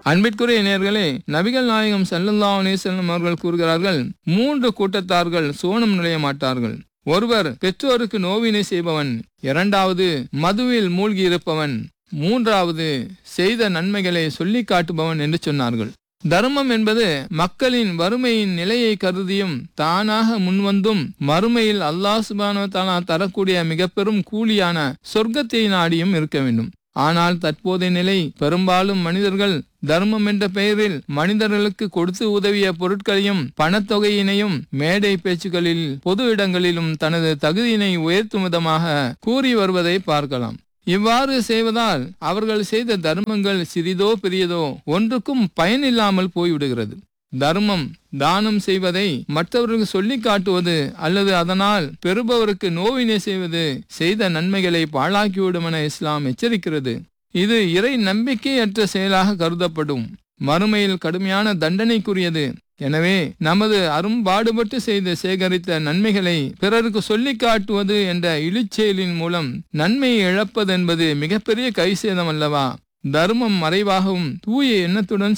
அன்பிற்குரிய நேர்களே நபிகள் நாயகம் ஸல்லல்லாஹு அலைஹி வஸல்லம் அவர்கள் கூறுகிறார்கள் மூன்று கூட்டத்தார்கள் சோனம் நுழைய மாட்டார்கள் ஒருவர் பெற்றோருக்கு நோவினை செய்பவன் இரண்டாவது மதுவில் மூழ்கி இருப்பவன் மூன்றாவது செய்த நன்மைகளை சொல்லி காட்டுபவன் என்று சொன்னார்கள் தர்மம் என்பது மக்களின் வறுமையின் நிலையை கருதியும் தானாக முன்வந்தும் மறுமையில் அல்லாஹ் சுபானோ தாலா தரக்கூடிய மிக பெரும் கூலியான சொர்க்கத்தை நாடியும் இருக்க வேண்டும் ஆனால் தற்போதைய நிலை பெரும்பாலும் மனிதர்கள் தர்மம் என்ற பெயரில் மனிதர்களுக்கு கொடுத்து உதவிய பொருட்களையும் பணத்தொகையினையும் மேடை பேச்சுகளில் பொது இடங்களிலும் தனது தகுதியினை உயர்த்தும் விதமாக கூறி வருவதை பார்க்கலாம் இவ்வாறு செய்வதால் அவர்கள் செய்த தர்மங்கள் சிறிதோ பெரியதோ ஒன்றுக்கும் பயனில்லாமல் போய்விடுகிறது தர்மம் தானம் செய்வதை மற்றவர்களுக்கு சொல்லி காட்டுவது அல்லது அதனால் பெறுபவருக்கு நோவினை செய்வது செய்த நன்மைகளை பாழாக்கிவிடும் என இஸ்லாம் எச்சரிக்கிறது இது இறை நம்பிக்கையற்ற செயலாக கருதப்படும் மறுமையில் கடுமையான தண்டனைக்குரியது எனவே நமது அரும்பாடுபட்டு செய்து சேகரித்த நன்மைகளை பிறருக்கு சொல்லி காட்டுவது என்ற இழிச்செயலின் மூலம் நன்மையை இழப்பது என்பது மிகப்பெரிய கைசேதம் அல்லவா தர்மம் மறைவாகவும் தூய எண்ணத்துடன்